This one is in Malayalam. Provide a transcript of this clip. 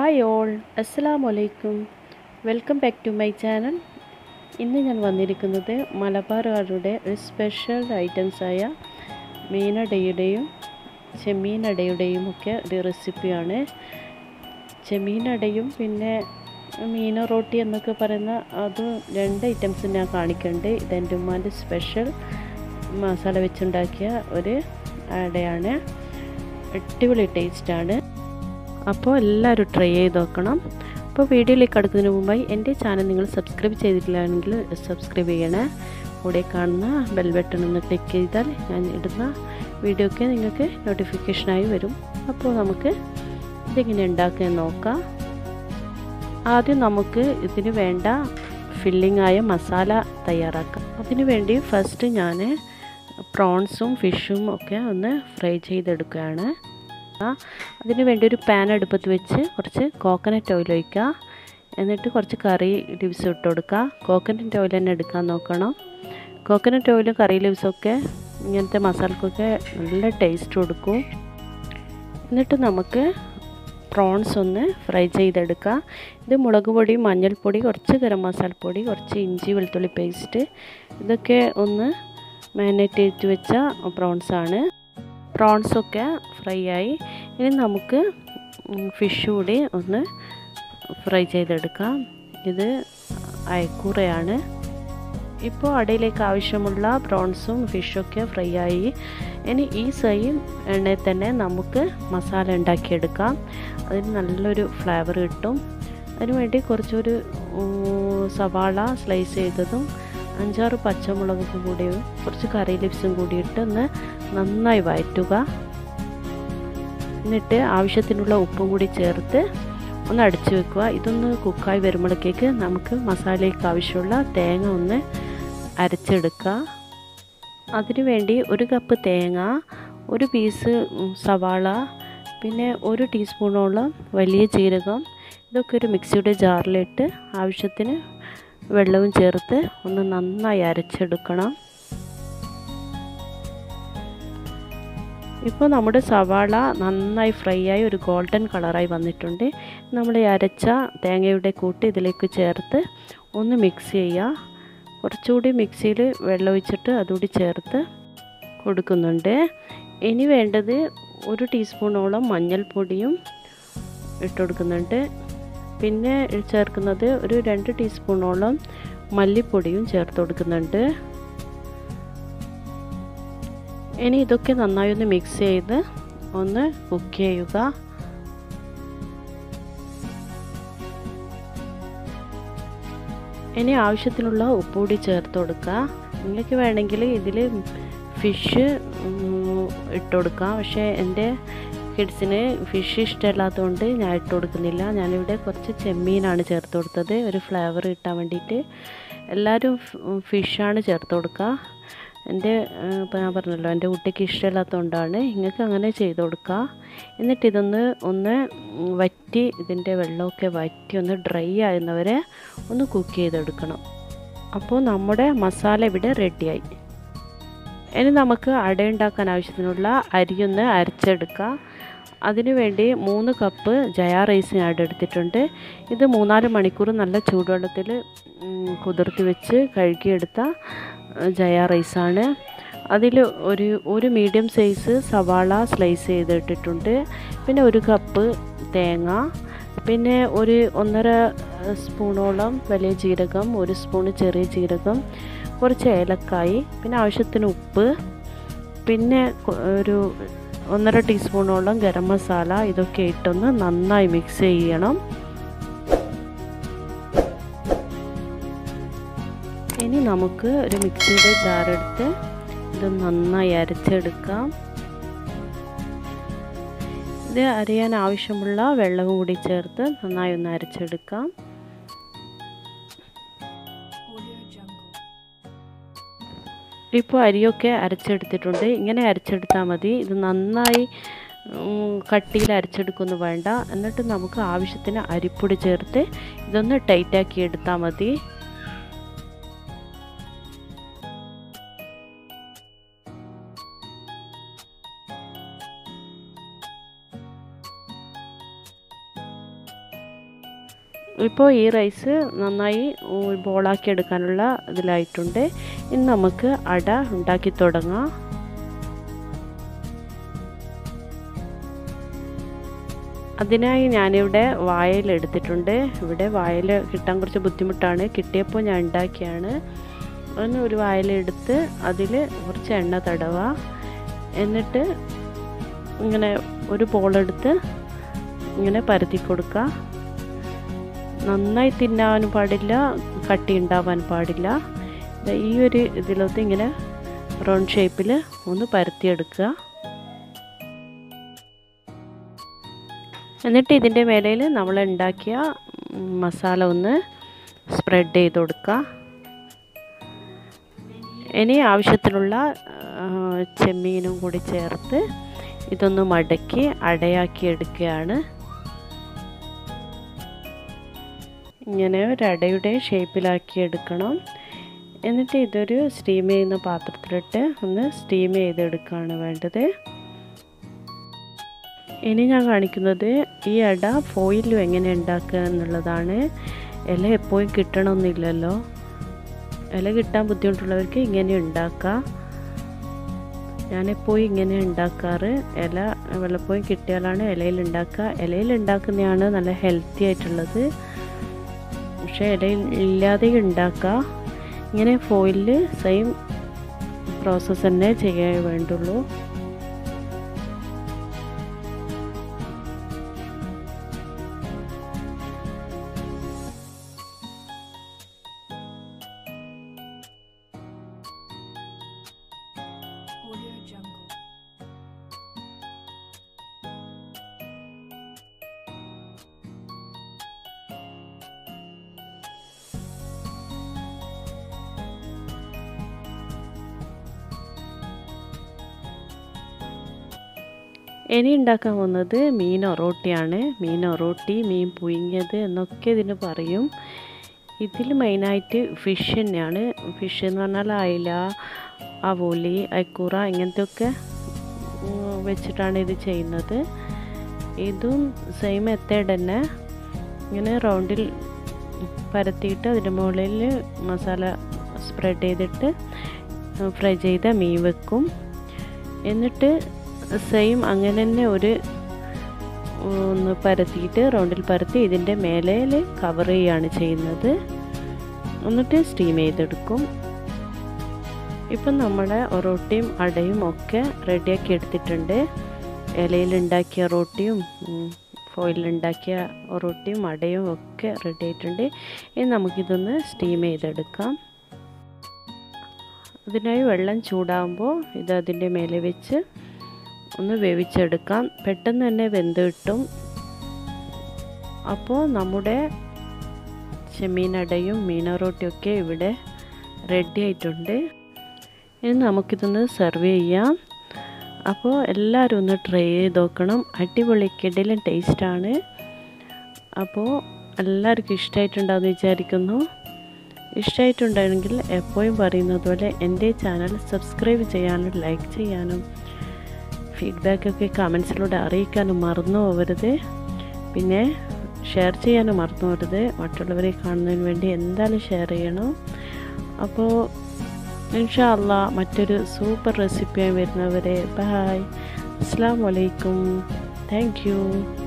ഹായ് ഓൾ അസ്സലാമു അലൈക്കും welcome back to my channel ഇന്ന് ഞാൻ വന്നിരിക്കുന്നത് മലബാറുകാരുടെ ഒരു സ്പെഷ്യൽ ഐറ്റംസായ മീനടയുടെയും ചെമ്മീനടയുടെയും ഒക്കെ ഒരു റെസിപ്പിയാണ് ചെമ്മീനടയും പിന്നെ മീന റോട്ടി എന്നൊക്കെ പറയുന്ന അത് രണ്ട് ഐറ്റംസ് ഞാൻ കാണിക്കുന്നുണ്ട് ഇതെൻ്റെ ഉമ്മാൻ്റെ സ്പെഷ്യൽ മസാല വെച്ചുണ്ടാക്കിയ ഒരു അടയാണ് അടിപൊളി ടേസ്റ്റാണ് അപ്പോൾ എല്ലാവരും ട്രൈ ചെയ്ത് നോക്കണം അപ്പോൾ വീഡിയോയിലേക്ക് അടുക്കുന്നതിന് മുമ്പായി എൻ്റെ ചാനൽ നിങ്ങൾ സബ്സ്ക്രൈബ് ചെയ്തിട്ടില്ലെങ്കിൽ സബ്സ്ക്രൈബ് ചെയ്യണേ കൂടെ കാണുന്ന ബെൽ ബട്ടൺ ഒന്ന് ക്ലിക്ക് ചെയ്താൽ ഞാൻ ഇടുന്ന വീഡിയോക്ക് നിങ്ങൾക്ക് നോട്ടിഫിക്കേഷനായി വരും അപ്പോൾ നമുക്ക് ഇതെങ്ങനെ ഉണ്ടാക്കുക നോക്കാം ആദ്യം നമുക്ക് ഇതിന് വേണ്ട ഫില്ലിംഗ് ആയ മസാല തയ്യാറാക്കാം അതിനു വേണ്ടി ഫസ്റ്റ് ഞാൻ പ്രോൺസും ഫിഷും ഒക്കെ ഒന്ന് ഫ്രൈ ചെയ്തെടുക്കുകയാണ് അതിന് വേണ്ടി ഒരു പാൻ അടുപ്പത്ത് വെച്ച് കുറച്ച് കോക്കനട്ട് ഓയിൽ ഒഴിക്കുക എന്നിട്ട് കുറച്ച് കറി ലീവ്സ് ഇട്ട് കൊടുക്കുക കോക്കനട്ട് ഓയിൽ തന്നെ എടുക്കാൻ നോക്കണം കോക്കനട്ട് ഓയിലും കറി ലീവ്സൊക്കെ ഇങ്ങനത്തെ മസാലക്കൊക്കെ നല്ല ടേസ്റ്റ് കൊടുക്കും എന്നിട്ട് നമുക്ക് പ്രോൺസ് ഒന്ന് ഫ്രൈ ചെയ്തെടുക്കുക ഇത് മുളക് പൊടി മഞ്ഞൾപ്പൊടി കുറച്ച് ഗരം മസാലപ്പൊടി കുറച്ച് ഇഞ്ചി വെളുത്തുള്ളി പേസ്റ്റ് ഇതൊക്കെ ഒന്ന് മാരിനേറ്റ് ചെയ്ത് വെച്ച പ്രോൺസാണ് പ്രോൺസൊക്കെ ഫ്രൈ ആയി ഇനി നമുക്ക് ഫിഷ് കൂടി ഒന്ന് ഫ്രൈ ചെയ്തെടുക്കാം ഇത് അയക്കൂറയാണ് ഇപ്പോൾ അടയിലേക്ക് ആവശ്യമുള്ള പ്രോൺസും ഫിഷൊക്കെ ഫ്രൈ ആയി ഇനി ഈ സെയിം എണ്ണയിൽ തന്നെ നമുക്ക് മസാല ഉണ്ടാക്കിയെടുക്കാം അതിന് നല്ലൊരു ഫ്ലേവർ കിട്ടും അതിനുവേണ്ടി കുറച്ചൊരു സവാള സ്ലൈസ് ചെയ്തതും അഞ്ചാറ് പച്ചമുളകും കൂടിയും കുറച്ച് കറി ലിപ്സും കൂടിയിട്ട് ഒന്ന് നന്നായി വഴറ്റുക എന്നിട്ട് ആവശ്യത്തിനുള്ള ഉപ്പും കൂടി ചേർത്ത് ഒന്ന് അടിച്ചു വെക്കുക ഇതൊന്ന് കുക്കായി വരുമ്പോഴേക്ക് നമുക്ക് മസാലയ്ക്ക് ആവശ്യമുള്ള തേങ്ങ ഒന്ന് അരച്ചെടുക്കുക അതിനുവേണ്ടി ഒരു കപ്പ് തേങ്ങ ഒരു പീസ് സവാള പിന്നെ ഒരു ടീസ്പൂണോളം വലിയ ജീരകം ഇതൊക്കെ ഒരു മിക്സിയുടെ ജാറിലിട്ട് ആവശ്യത്തിന് വെള്ളവും ചേർത്ത് ഒന്ന് നന്നായി അരച്ചെടുക്കണം ഇപ്പോൾ നമ്മുടെ സവാള നന്നായി ഫ്രൈ ആയി ഒരു ഗോൾഡൻ കളറായി വന്നിട്ടുണ്ട് നമ്മൾ ഈ അരച്ച തേങ്ങയുടെ കൂട്ട് ഇതിലേക്ക് ചേർത്ത് ഒന്ന് മിക്സ് ചെയ്യുക കുറച്ചുകൂടി മിക്സിയിൽ വെള്ളം ഒഴിച്ചിട്ട് അതുകൂടി ചേർത്ത് കൊടുക്കുന്നുണ്ട് ഇനി വേണ്ടത് ഒരു ടീസ്പൂണോളം മഞ്ഞൾപ്പൊടിയും ഇട്ട് കൊടുക്കുന്നുണ്ട് പിന്നെ ചേർക്കുന്നത് ഒരു രണ്ട് ടീസ്പൂണോളം മല്ലിപ്പൊടിയും ചേർത്ത് കൊടുക്കുന്നുണ്ട് ഇനി ഇതൊക്കെ നന്നായി ഒന്ന് മിക്സ് ചെയ്ത് ഒന്ന് കുക്ക് ചെയ്യുക ഇനി ആവശ്യത്തിനുള്ള ഉപ്പ് കൂടി ചേർത്ത് കൊടുക്കുക നിങ്ങൾക്ക് വേണമെങ്കിൽ ഇതിൽ ഫിഷ് ഇട്ട് കൊടുക്കാം പക്ഷേ എൻ്റെ കിഡ്സിന് ഫിഷ് ഇഷ്ടമല്ലാത്തതുകൊണ്ട് ഞാൻ ഇട്ട് കൊടുക്കുന്നില്ല ഞാനിവിടെ കുറച്ച് ചെമ്മീനാണ് ചേർത്ത് കൊടുത്തത് ഒരു ഫ്ലേവർ കിട്ടാൻ വേണ്ടിയിട്ട് എല്ലാവരും ഫിഷാണ് ചേർത്ത് കൊടുക്കുക എൻ്റെ ഇപ്പോൾ ഞാൻ പറഞ്ഞല്ലോ എൻ്റെ കുട്ടിക്ക് ഇഷ്ടമില്ലാത്തതുകൊണ്ടാണ് നിങ്ങൾക്ക് അങ്ങനെ ചെയ്ത് കൊടുക്കുക എന്നിട്ട് ഇതൊന്ന് ഒന്ന് വറ്റി ഇതിൻ്റെ വെള്ളമൊക്കെ വറ്റി ഒന്ന് ഡ്രൈ ആകുന്നവരെ ഒന്ന് കുക്ക് ചെയ്തെടുക്കണം അപ്പോൾ നമ്മുടെ മസാല ഇവിടെ റെഡിയായി ഇനി നമുക്ക് അട ഉണ്ടാക്കാൻ ആവശ്യത്തിനുള്ള അരിയൊന്ന് അരച്ചെടുക്കുക അതിനുവേണ്ടി മൂന്ന് കപ്പ് ജയ റൈസ് ഞാൻ എടുത്തിട്ടുണ്ട് ഇത് മൂന്നാല് മണിക്കൂർ നല്ല ചൂടുവെള്ളത്തിൽ കുതിർത്തി വെച്ച് കഴുകിയെടുത്ത ജയ റൈസാണ് അതിൽ ഒരു ഒരു മീഡിയം സൈസ് സവാള സ്ലൈസ് ചെയ്തിട്ടിട്ടുണ്ട് പിന്നെ ഒരു കപ്പ് തേങ്ങ പിന്നെ ഒരു ഒന്നര സ്പൂണോളം വലിയ ജീരകം ഒരു സ്പൂണ് ചെറിയ ജീരകം കുറച്ച് ഏലക്കായി പിന്നെ ആവശ്യത്തിന് ഉപ്പ് പിന്നെ ഒരു ഒന്നര ടീസ്പൂണോളം ഗരം മസാല ഇതൊക്കെ ഇട്ടൊന്ന് നന്നായി മിക്സ് ചെയ്യണം ഇനി നമുക്ക് ഒരു മിക്സിയുടെ ജാറെടുത്ത് ഇത് നന്നായി അരച്ചെടുക്കാം ഇത് അരിയാൻ ആവശ്യമുള്ള വെള്ളവും കൂടി ചേർത്ത് നന്നായി ഒന്ന് അരച്ചെടുക്കാം ഇപ്പോൾ അരിയൊക്കെ അരച്ചെടുത്തിട്ടുണ്ട് ഇങ്ങനെ അരച്ചെടുത്താൽ മതി ഇത് നന്നായി കട്ടിയിൽ അരച്ചെടുക്കൊന്നും വേണ്ട എന്നിട്ട് നമുക്ക് ആവശ്യത്തിന് അരിപ്പൊടി ചേർത്ത് ഇതൊന്ന് ടൈറ്റാക്കി എടുത്താൽ മതി ഇപ്പോൾ ഈ റൈസ് നന്നായി ബോളാക്കി എടുക്കാനുള്ള ഇതിലായിട്ടുണ്ട് ഇനി നമുക്ക് അട ഉണ്ടാക്കി തുടങ്ങാം അതിനായി ഞാനിവിടെ വായൽ എടുത്തിട്ടുണ്ട് ഇവിടെ വായൽ കിട്ടാൻ കുറച്ച് ബുദ്ധിമുട്ടാണ് കിട്ടിയപ്പോൾ ഞാൻ ഉണ്ടാക്കിയാണ് ഒന്ന് ഒരു വായൽ എടുത്ത് അതിൽ കുറച്ച് എണ്ണ തടവുക എന്നിട്ട് ഇങ്ങനെ ഒരു ബോളെടുത്ത് ഇങ്ങനെ പരത്തി കൊടുക്കുക നന്നായി തിന്നാനും പാടില്ല കട്ടി ഉണ്ടാവാൻ പാടില്ല ഈ ഒരു ഇതിലൊത്ത് ഇങ്ങനെ റൗണ്ട് ഷേപ്പിൽ ഒന്ന് പരത്തിയെടുക്കുക എന്നിട്ട് ഇതിൻ്റെ മേലയിൽ നമ്മൾ ഉണ്ടാക്കിയ മസാല ഒന്ന് സ്പ്രെഡ് ചെയ്ത് കൊടുക്കുക ഇനി ആവശ്യത്തിനുള്ള ചെമ്മീനും കൂടി ചേർത്ത് ഇതൊന്ന് മടക്കി അടയാക്കി എടുക്കുകയാണ് ഇങ്ങനെ ഒരു അടയുടെ ഷേപ്പിലാക്കി എടുക്കണം എന്നിട്ട് ഇതൊരു സ്റ്റീം ചെയ്യുന്ന പാത്രത്തിലിട്ട് ഒന്ന് സ്റ്റീം ചെയ്തെടുക്കുകയാണ് വേണ്ടത് ഇനി ഞാൻ കാണിക്കുന്നത് ഈ അട ഫോയിലും എങ്ങനെ ഉണ്ടാക്കുക എന്നുള്ളതാണ് ഇല എപ്പോഴും കിട്ടണമെന്നില്ലല്ലോ ഇല കിട്ടാൻ ബുദ്ധിമുട്ടുള്ളവർക്ക് ഇങ്ങനെ ഉണ്ടാക്കാം ഞാനെപ്പോഴും ഇങ്ങനെ ഉണ്ടാക്കാറ് ഇല വല്ലപ്പോഴും കിട്ടിയാലാണ് ഇലയിൽ ഉണ്ടാക്കുക ഇലയിൽ ഉണ്ടാക്കുന്നതാണ് നല്ല ഹെൽത്തി ആയിട്ടുള്ളത് പക്ഷേ ഇലയിൽ ഇല്ലാതെ ഉണ്ടാക്കുക ഇങ്ങനെ ഫോയിലിൽ സെയിം പ്രോസസ്സ് തന്നെ ചെയ്യാൻ വേണ്ടുള്ളൂ Audio Jungle. ഇനി ഉണ്ടാക്കാൻ പോകുന്നത് മീൻ ഒറോട്ടിയാണ് മീൻ ഒറോട്ടി മീൻ പുഴുങ്ങിയത് എന്നൊക്കെ ഇതിന് പറയും ഇതിൽ മെയിനായിട്ട് ഫിഷ് തന്നെയാണ് ഫിഷ് എന്ന് പറഞ്ഞാൽ അയില അവോലി അയക്കൂറ ഇങ്ങനത്തെയൊക്കെ വെച്ചിട്ടാണ് ഇത് ചെയ്യുന്നത് ഇതും സെയിം മെത്തേഡ് തന്നെ ഇങ്ങനെ റൗണ്ടിൽ പരത്തിയിട്ട് അതിൻ്റെ മുകളിൽ മസാല സ്പ്രെഡ് ചെയ്തിട്ട് ഫ്രൈ ചെയ്ത മീൻ വെക്കും എന്നിട്ട് സെയിം അങ്ങനെ തന്നെ ഒരു ഒന്ന് പരത്തിയിട്ട് റൗണ്ടിൽ പരത്തി ഇതിൻ്റെ മേലയിൽ കവർ ചെയ്യുകയാണ് ചെയ്യുന്നത് എന്നിട്ട് സ്റ്റീം ചെയ്തെടുക്കും ഇപ്പം നമ്മുടെ റൊട്ടിയും അടയും ഒക്കെ റെഡിയാക്കി എടുത്തിട്ടുണ്ട് ഇലയിലുണ്ടാക്കിയ റൊട്ടിയും ഫോയിലുണ്ടാക്കിയ റൊട്ടിയും അടയും ഒക്കെ റെഡി ആയിട്ടുണ്ട് ഇനി നമുക്കിതൊന്ന് സ്റ്റീം ചെയ്തെടുക്കാം അതിനായി വെള്ളം ചൂടാകുമ്പോൾ ഇത് അതിൻ്റെ മേലെ വെച്ച് ഒന്ന് വേവിച്ചെടുക്കാം പെട്ടെന്ന് തന്നെ വെന്ത് കിട്ടും അപ്പോൾ നമ്മുടെ ചെമ്മീനടയും മീനറോട്ടിയൊക്കെ ഇവിടെ റെഡി ആയിട്ടുണ്ട് ഇനി നമുക്കിതൊന്ന് സെർവ് ചെയ്യാം അപ്പോൾ എല്ലാവരും ഒന്ന് ട്രൈ ചെയ്ത് നോക്കണം അടിപൊളി കിടിലൻ ടേസ്റ്റാണ് അപ്പോൾ എല്ലാവർക്കും ഇഷ്ടമായിട്ടുണ്ടാകുമെന്ന് വിചാരിക്കുന്നു ഇഷ്ടമായിട്ടുണ്ടെങ്കിൽ എപ്പോഴും പറയുന്നത് പോലെ എൻ്റെ ചാനൽ സബ്സ്ക്രൈബ് ചെയ്യാനും ലൈക്ക് ചെയ്യാനും ഫീഡ്ബാക്കൊക്കെ കമൻസിലൂടെ അറിയിക്കാനും മറന്നു പോകരുത് പിന്നെ ഷെയർ ചെയ്യാനും മറന്നു പോകരുത് മറ്റുള്ളവരെ കാണുന്നതിന് വേണ്ടി എന്തായാലും ഷെയർ ചെയ്യണം അപ്പോൾ ഇൻഷാ അല്ലാ മറ്റൊരു സൂപ്പർ റെസിപ്പിയായി വരുന്നവരെ ബായ് അസ്സാം വലൈക്കും താങ്ക് യു